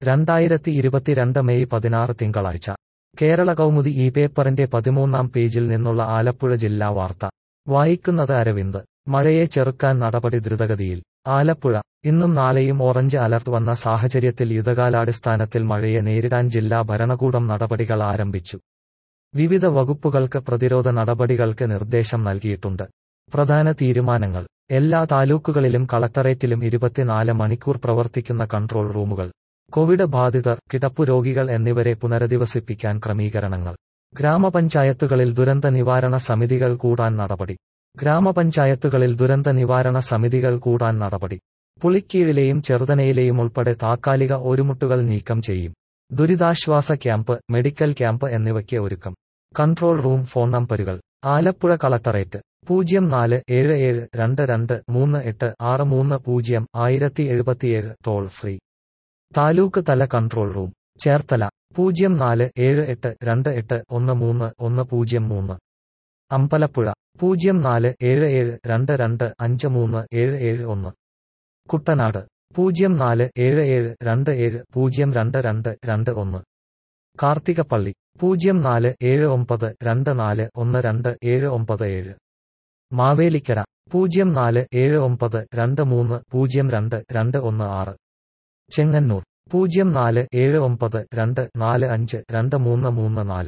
രണ്ടായിരത്തി ഇരുപത്തിരണ്ട് മെയ് പതിനാറ് തിങ്കളാഴ്ച കേരള കൗമുദി ഈ പേപ്പറിന്റെ പതിമൂന്നാം പേജിൽ നിന്നുള്ള ആലപ്പുഴ ജില്ലാ വാർത്ത വായിക്കുന്നത് അരവിന്ദ് മഴയെ ചെറുക്കാൻ നടപടി ദ്രുതഗതിയിൽ ആലപ്പുഴ ഇന്നും നാളെയും ഓറഞ്ച് അലർട്ട് വന്ന സാഹചര്യത്തിൽ യുദ്ധകാലാടിസ്ഥാനത്തിൽ മഴയെ നേരിടാൻ ജില്ലാ ഭരണകൂടം നടപടികൾ ആരംഭിച്ചു വിവിധ വകുപ്പുകൾക്ക് പ്രതിരോധ നടപടികൾക്ക് നിർദ്ദേശം നൽകിയിട്ടുണ്ട് പ്രധാന തീരുമാനങ്ങൾ എല്ലാ താലൂക്കുകളിലും കളക്ടറേറ്റിലും ഇരുപത്തിനാല് മണിക്കൂർ പ്രവർത്തിക്കുന്ന കൺട്രോൾ റൂമുകൾ കോവിഡ് ബാധിതർ കിടപ്പു രോഗികൾ എന്നിവരെ പുനരധിവസിപ്പിക്കാൻ ക്രമീകരണങ്ങൾ ഗ്രാമപഞ്ചായത്തുകളിൽ ദുരന്ത നിവാരണ സമിതികൾ കൂടാൻ നടപടി ഗ്രാമപഞ്ചായത്തുകളിൽ ദുരന്ത നിവാരണ സമിതികൾ കൂടാൻ നടപടി പുളിക്കീഴിലെയും ചെറുതനയിലെയും ഉൾപ്പെടെ താത്കാലിക ഓരുമുട്ടുകൾ നീക്കം ചെയ്യും ദുരിതാശ്വാസ ക്യാമ്പ് മെഡിക്കൽ ക്യാമ്പ് എന്നിവയ്ക്ക് ഒരുക്കം കൺട്രോൾ റൂം ഫോൺ നമ്പരുകൾ ആലപ്പുഴ കളക്ടറേറ്റ് പൂജ്യം നാല് ഏഴ് ഏഴ് രണ്ട് രണ്ട് മൂന്ന് എട്ട് ആറ് മൂന്ന് പൂജ്യം ആയിരത്തി എഴുപത്തിയേഴ് ടോൾ ഫ്രീ താലൂക്ക് തല കൺട്രോൾ റൂം ചേർത്തല പൂജ്യം നാല് ഏഴ് എട്ട് രണ്ട് എട്ട് ഒന്ന് മൂന്ന് ഒന്ന് പൂജ്യം മൂന്ന് അമ്പലപ്പുഴ പൂജ്യം നാല് ഏഴ് ഏഴ് രണ്ട് രണ്ട് അഞ്ച് മൂന്ന് ഏഴ് ഏഴ് ഒന്ന് കുട്ടനാട് പൂജ്യം നാല് ഏഴ് ഏഴ് രണ്ട് ഏഴ് പൂജ്യം രണ്ട് രണ്ട് രണ്ട് ഒന്ന് കാർത്തികപ്പള്ളി പൂജ്യം നാല് ഏഴ് ഒമ്പത് രണ്ട് നാല് ഒന്ന് രണ്ട് ഏഴ് ഒമ്പത് ഏഴ് മാവേലിക്കര പൂജ്യം നാല് ഏഴ് ഒമ്പത് രണ്ട് മൂന്ന് പൂജ്യം രണ്ട് രണ്ട് ഒന്ന് ആറ് ചെങ്ങന്നൂർ പൂജ്യം നാല് ഏഴ് ഒമ്പത് രണ്ട് നാല് അഞ്ച് രണ്ട് മൂന്ന് മൂന്ന് നാല്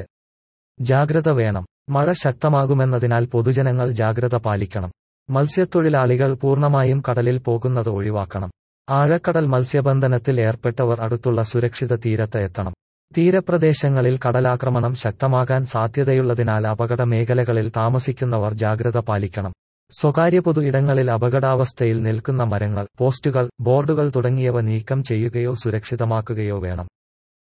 ജാഗ്രത വേണം മഴ ശക്തമാകുമെന്നതിനാൽ പൊതുജനങ്ങൾ ജാഗ്രത പാലിക്കണം മത്സ്യത്തൊഴിലാളികൾ പൂർണ്ണമായും കടലിൽ പോകുന്നത് ഒഴിവാക്കണം ആഴക്കടൽ മത്സ്യബന്ധനത്തിൽ ഏർപ്പെട്ടവർ അടുത്തുള്ള സുരക്ഷിത തീരത്ത് എത്തണം തീരപ്രദേശങ്ങളിൽ കടലാക്രമണം ശക്തമാകാൻ സാധ്യതയുള്ളതിനാൽ അപകട മേഖലകളിൽ താമസിക്കുന്നവർ ജാഗ്രത പാലിക്കണം സ്വകാര്യ പൊതു ഇടങ്ങളിൽ അപകടാവസ്ഥയിൽ നിൽക്കുന്ന മരങ്ങൾ പോസ്റ്റുകൾ ബോർഡുകൾ തുടങ്ങിയവ നീക്കം ചെയ്യുകയോ സുരക്ഷിതമാക്കുകയോ വേണം